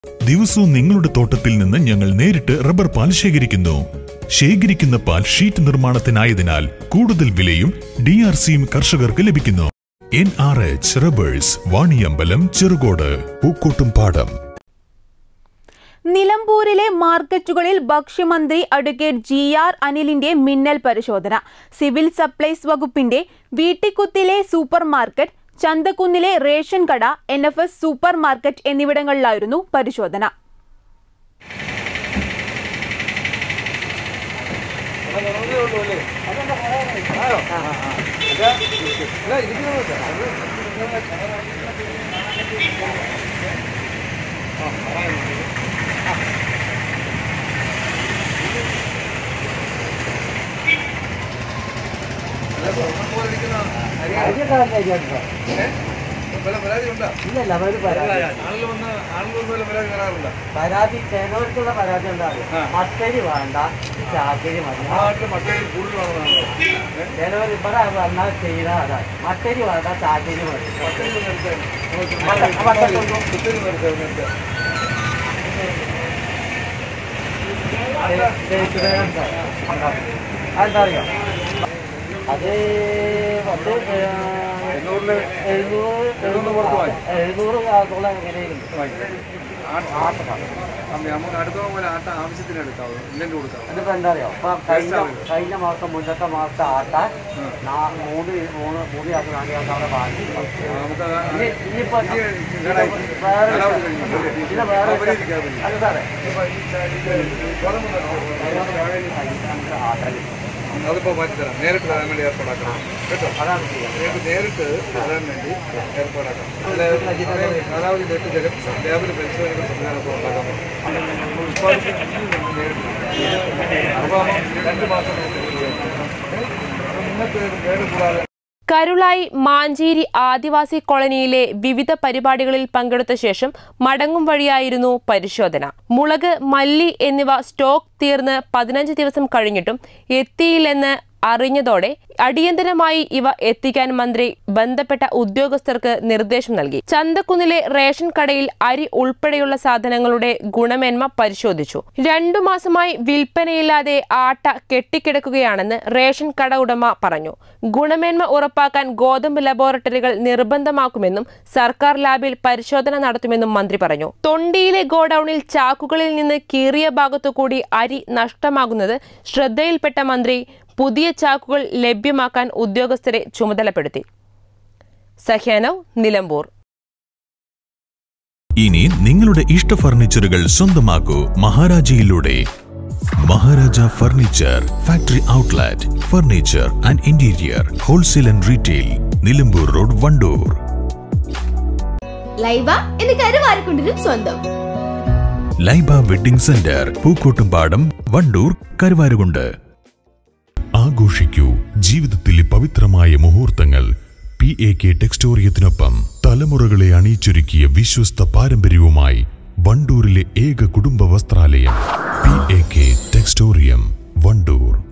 ദിവസവും നിങ്ങളുടെ തോട്ടത്തിൽ നിന്ന് ഞങ്ങൾ നേരിട്ട് റബ്ബർ പാൽ ശേഖരിക്കുന്നു ശേഖരിക്കുന്ന പാൽ ഷീറ്റ് നിർമ്മാണത്തിനായതിനാൽ കൂടുതൽ വിലയും ഡി ആർ സിയും കർഷകർക്ക് ലഭിക്കുന്നു N R H rubbers Vaniyambalam Cherukode Pookkottumpadam നിലമ്പൂരിലെ മാർക്കറ്റുകളിൽ ഭക്ഷ്യമന്ത്രി അഡ്വക്കേറ്റ് ജി ആർ അനിലിന്റെ മിന്നൽ പരിശോധന സിവിൽ സപ്ലൈസ് വകുപ്പിന്റെ വീട്ടിക്കുത്തിലെ സൂപ്പർ മാർക്കറ്റ് ചന്തക്കുന്നിലെ റേഷൻ കട N F S super market എന്നിവിടങ്ങളിലായിരുന്നു പരിശോധന ഇല്ലല്ല അവര് പരാതി പരാതി ചിലവർക്കുള്ള പരാതി എന്താണ് മട്ടരി വേണ്ട ചാക്കരി മതി ചിലവർ ഇവിടെ വന്നാൽ ചെയ്യുന്ന അതാണ് മട്ടരി വേണ്ട ചാക്കരി മതി മട്ട- മട്ടരി കൊണ്ടു. ദേ- തേക്ക് വേണം സാർ. അതെന്താ അറിയോ അത് പത്ത് എഴുന്നൂറ് എഴുന്നൂറ് എഴുന്നൂറ് ആക്കുള്ള എങ്ങനെയുണ്ട് നമുക്ക് അടുത്ത പോലെ ആട്ട ആവശ്യത്തിന് എടുക്കാവോ ഇല്ലെങ്കിൽ കൊടുക്കാം അതിപ്പോ എന്താ അറിയോ ഇപ്പൊ കഴിഞ്ഞ കഴിഞ്ഞ മാസം മുന്നത്തെ മാസത്തെ ആട്ട നാ- മൂന്ന് മൂന്ന് മൂന്ന് ചാക്ക് നാല് ചാക്ക് അവിടെ ബാക്കി നമുക്ക് ഇനി ഇനിയിപ്പോ വേറെ ഇത് വേറെ അത് സാറേ ആട്ട അതിപ്പോ മാറ്റി തരാം നേരിട്ട് തരാൻ വേണ്ടി ഏർപ്പാടാക്കണം കേട്ടോ അതാണ് ചെയ്യുക നേരിട്ട് നേരിട്ട് തരാൻ വേണ്ടി ഏർപ്പാടാക്കാം അതായത് കാലാവധി നീട്ടിത്തരും ലേബിൾ പരിശോധനകൾ സംവിധാനമൊക്കെ ഉണ്ടാക്കാൻ പറ്റും ഉത്പാദിപ്പിക്കുന്നത് നേരിട്ട് അപ്പോൾ രണ്ട് മാസം നിങ്ങൾക്ക് കേട് കൂടാതെ കരുളായി മാഞ്ചേരി ആദിവാസി കോളനിയിലെ വിവിധ പരിപാടികളിൽ പങ്കെടുത്ത ശേഷം മടങ്ങും വഴിയായിരുന്നു പരിശോധന മുളക് മല്ലി എന്നിവ സ്റ്റോക്ക് തീർന്ന് പതിനഞ്ച് ദിവസം കഴിഞ്ഞിട്ടും എത്തിയില്ലെന്ന് അറിഞ്ഞതോടെ അടിയന്തരമായി ഇവ എത്തിക്കാൻ മന്ത്രി ബന്ധപ്പെട്ട ഉദ്യോഗസ്ഥർക്ക് നിർദ്ദേശം നൽകി ചന്തക്കുന്നിലെ റേഷൻ കടയിൽ അരി ഉൾപ്പെടെയുള്ള സാധനങ്ങളുടെ ഗുണമേന്മ പരിശോധിച്ചു രണ്ടു മാസമായി വിൽപ്പനയില്ലാതെ ആട്ട കെട്ടിക്കിടക്കുകയാണെന്ന് റേഷൻ കട ഉടമ പറഞ്ഞു ഗുണമേന്മ ഉറപ്പാക്കാൻ ഗോതമ്പ് ലബോറട്ടറികൾ നിർബന്ധമാക്കുമെന്നും സർക്കാർ ലാബിൽ പരിശോധന നടത്തുമെന്നും മന്ത്രി പറഞ്ഞു തൊണ്ടിയിലെ ഗോഡൌണിൽ ചാക്കുകളിൽ നിന്ന് കീറിയ ഭാഗത്തുകൂടി അരി നഷ്ടമാകുന്നത് ശ്രദ്ധയിൽപ്പെട്ട മന്ത്രി പുതിയ ചാക്കുകൾ ലഭ്യമാക്കാൻ ഉദ്യോഗസ്ഥരെ ചുമതലപ്പെടുത്തി സഹ്യാനവ് നിലമ്പൂർ ഇനി നിങ്ങളുടെ ഇഷ്ട ഫർണിച്ചറുകൾ സ്വന്തമാക്കൂ മഹാരാജയിലൂടെ Maharaja furniture factory outlet furniture and interior wholesale and retail Nilambur road Wandoor Laiba എന്ന് കരുവാരക്കുണ്ടിനും സ്വന്തം ലൈബ വെഡിംഗ് സെന്റർ പൂക്കോട്ടുംപാടം വണ്ടൂർ കരുവാരുകൊണ്ട് ആഘോഷിക്കൂ ജീവിതത്തിലെ പവിത്രമായ മുഹൂർത്തങ്ങൾ പി എ കെ ടെക്സ്റ്റോറിയത്തിനൊപ്പം തലമുറകളെ അണിയിച്ചൊരുക്കിയ വിശ്വസ്ത പാരമ്പര്യവുമായി വണ്ടൂരിലെ ഏക കുടുംബ വസ്ത്രാലയം P A K textorium Wandoor